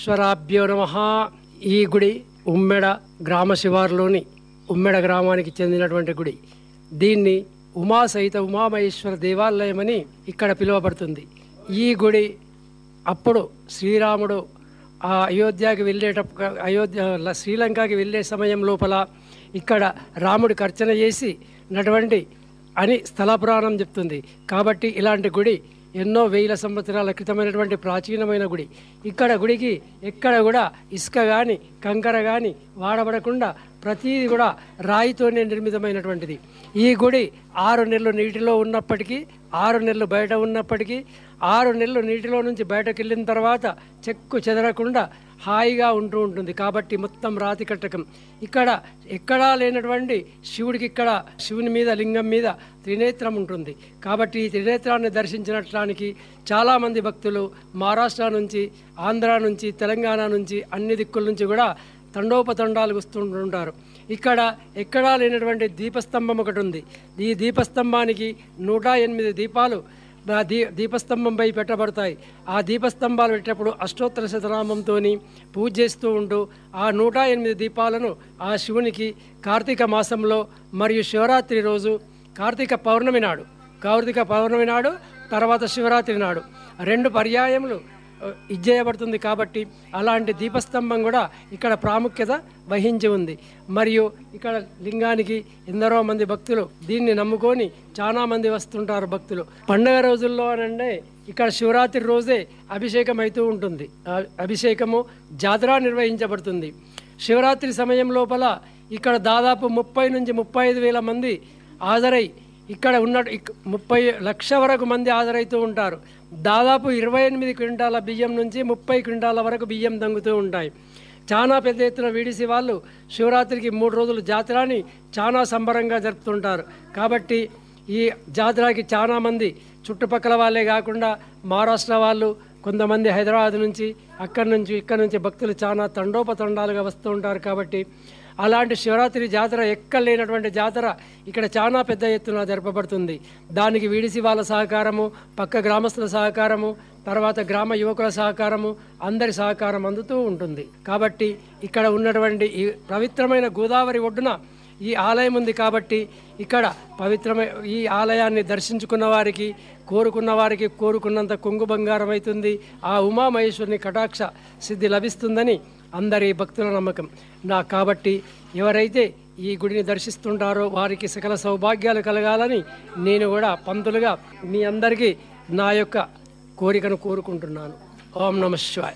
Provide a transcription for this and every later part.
ఈశ్వరాభ్యో నమ ఈ గుడి ఉమ్మెడ గ్రామ శివారులోని ఉమ్మెడ గ్రామానికి చెందినటువంటి గుడి దీన్ని ఉమా సహిత ఉమామహేశ్వర దేవాలయమని ఇక్కడ పిలువబడుతుంది ఈ గుడి అప్పుడు శ్రీరాముడు ఆ అయోధ్యకి వెళ్ళేటప్పుడు అయోధ్య ల- శ్రీలంకకి వెళ్ళే సమయం లోపల ఇక్కడ రాముడికి అర్చన చేసి నటువంటి అని స్థల పురాణం చెప్తుంది కాబట్టి ఇలాంటి గుడి ఎన్నో వేల సంవత్సరాల క్రితమైనటువంటి ప్రాచీనమైన గుడి ఇక్కడ గుడికి ఎక్కడ కూడా ఇసుక కానీ కంకర కానీ వాడబడకుండా ప్రతిదీ కూడా రాయితోనే నిర్మితమైనటువంటిది ఈ గుడి ఆరు నెలలు నీటిలో ఉన్నప్పటికీ ఆరు నెలలు బయట ఉన్నప్పటికీ ఆరు నెలలు నీటిలో నుంచి బయటకు వెళ్ళిన తర్వాత చెక్కు చెదరకుండా హాయిగా ఉంటూ ఉంటుంది కాబట్టి మొత్తం రాతి కట్టకం ఇక్కడ ఎక్కడా లేనటువంటి శివుడికి ఇక్కడ శివుని మీద లింగం మీద త్రినేత్రం ఉంటుంది కాబట్టి ఈ త్రినేత్రాన్ని దర్శించడానికి చాలామంది భక్తులు మహారాష్ట్ర నుంచి ఆంధ్ర నుంచి తెలంగాణ నుంచి అన్ని దిక్కుల నుంచి కూడా తండోపతండాలు వస్తుంటుంటారు ఇక్కడ ఎక్కడా లేనటువంటి దీపస్తంభం ఒకటి ఉంది ఈ దీపస్తంభానికి నూట ఎనిమిది దీపాలు ఆ దీ దీపస్తంభంపై పెట్టబడతాయి ఆ దీపస్తంభాలు పెట్టేటప్పుడు అష్టోత్తర శతనామంతో పూజ చేస్తూ ఉంటూ ఆ నూట ఎనిమిది దీపాలను ఆ శివునికి కార్తీక మాసంలో మరియు శివరాత్రి రోజు కార్తీక పౌర్ణమి నాడు కార్తీక పౌర్ణమి నాడు తర్వాత శివరాత్రి నాడు రెండు పర్యాయములు ఇది చేయబడుతుంది కాబట్టి అలాంటి దీపస్తంభం కూడా ఇక్కడ ప్రాముఖ్యత వహించి ఉంది మరియు ఇక్కడ లింగానికి ఎందరో మంది భక్తులు దీన్ని నమ్ముకొని చాలా మంది వస్తుంటారు భక్తులు పండగ రోజుల్లో అనంటే ఇక్కడ శివరాత్రి రోజే అభిషేకం అవుతూ ఉంటుంది ఆ అభిషేకము జాతర నిర్వహించబడుతుంది శివరాత్రి సమయం లోపల ఇక్కడ దాదాపు ముప్పై నుంచి ముప్పై ఐదు వేల మంది హాజరై ఇక్కడ ఉన్న ఇక్- ముప్పై లక్ష వరకు మంది హాజరవుతూ ఉంటారు దాదాపు ఇరవై ఎనిమిది క్వింటాల బియ్యం నుంచి ముప్పై క్వింటాల వరకు బియ్యం దంగుతూ ఉంటాయి చాలా పెద్ద ఎత్తున వీడిసి వాళ్ళు శివరాత్రికి మూడు రోజులు జాతరని చాలా సంబరంగా జరుపుతుంటారు కాబట్టి ఈ జాతరకి చాలా మంది చుట్టుపక్కల వాళ్ళే కాకుండా మహారాష్ట్ర వాళ్ళు కొంతమంది హైదరాబాద్ నుంచి అక్కడి నుంచి ఇక్కడి నుంచి భక్తులు చాలా తండోపతండాలుగా వస్తూ ఉంటారు కాబట్టి అలాంటి శివరాత్రి జాతర ఎక్కలేనటువంటి జాతర ఇక్కడ చాలా పెద్ద ఎత్తున జరపబడుతుంది దానికి వీడిసి వాళ్ళ సహకారము పక్క గ్రామస్తుల సహకారము తర్వాత గ్రామ యువకుల సహకారము అందరి సహకారం అందుతూ ఉంటుంది కాబట్టి ఇక్కడ ఉన్నటువంటి ఈ పవిత్రమైన గోదావరి ఒడ్డున ఈ ఆలయం ఉంది కాబట్టి ఇక్కడ పవిత్రమై ఈ ఆలయాన్ని దర్శించుకున్న వారికి కోరుకున్న వారికి కోరుకున్నంత కొంగు బంగారం అవుతుంది ఆ ఉమామహేశ్వరుని కటాక్ష సిద్ధి లభిస్తుందని అందరి భక్తుల నమ్మకం నా కాబట్టి ఎవరైతే ఈ గుడిని దర్శిస్తుంటారో వారికి సకల సౌభాగ్యాలు కలగాలని నేను కూడా పంతులుగా మీ అందరికీ నా యొక్క కోరికను కోరుకుంటున్నాను ఓం నమ శివాయ్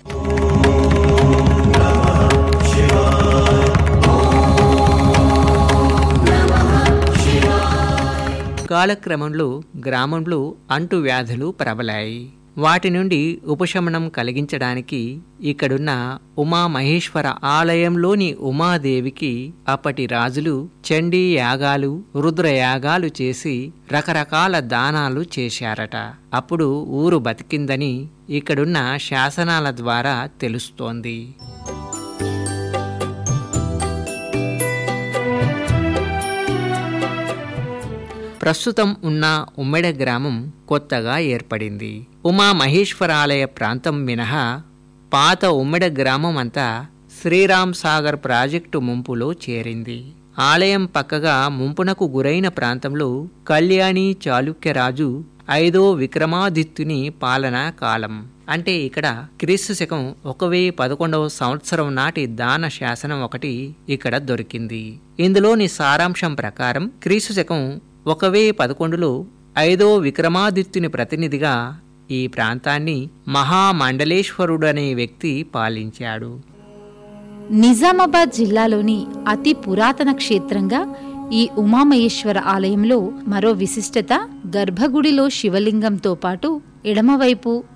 కాలక్రమంలో గ్రామంలో అంటువ్యాధులు ప్రబలాయి వాటి నుండి ఉపశమనం కలిగించడానికి ఇక్కడున్న ఉమామహేశ్వర ఆలయంలోని ఉమాదేవికి అప్పటి రాజులు చండీ యాగాలు రుద్రయాగాలు చేసి రకరకాల దానాలు చేశారట అప్పుడు ఊరు బతికిందని ఇక్కడున్న శాసనాల ద్వారా తెలుస్తోంది ప్రస్తుతం ఉన్న ఉమ్మెడ గ్రామం కొత్తగా ఏర్పడింది ఉమా మహేశ్వరాలయ ప్రాంతం మినహా పాత ఉమ్మెడ గ్రామం అంతా శ్రీరామ్ సాగర్ ప్రాజెక్టు ముంపులో చేరింది ఆలయం పక్కగా ముంపునకు గురైన ప్రాంతంలో కళ్యాణి చాళుక్యరాజు ఐదో విక్రమాదిత్యుని పాలనా కాలం అంటే ఇక్కడ క్రీస్తు శకం ఒక వెయ్యి పదకొండవ సంవత్సరం నాటి దాన శాసనం ఒకటి ఇక్కడ దొరికింది ఇందులోని సారాంశం ప్రకారం క్రీస్తు శకం ఒక వెయ్యి పదకొండులో ఐదో విక్రమాదిత్యుని ప్రతినిధిగా ఈ ప్రాంతాన్ని మహామండలేశ్వరుడనే వ్యక్తి పాలించాడు నిజామాబాద్ జిల్లాలోని అతి పురాతన క్షేత్రంగా ఈ ఉమామహేశ్వర ఆలయంలో మరో విశిష్టత గర్భగుడిలో శివలింగంతో పాటు ఎడమవైపు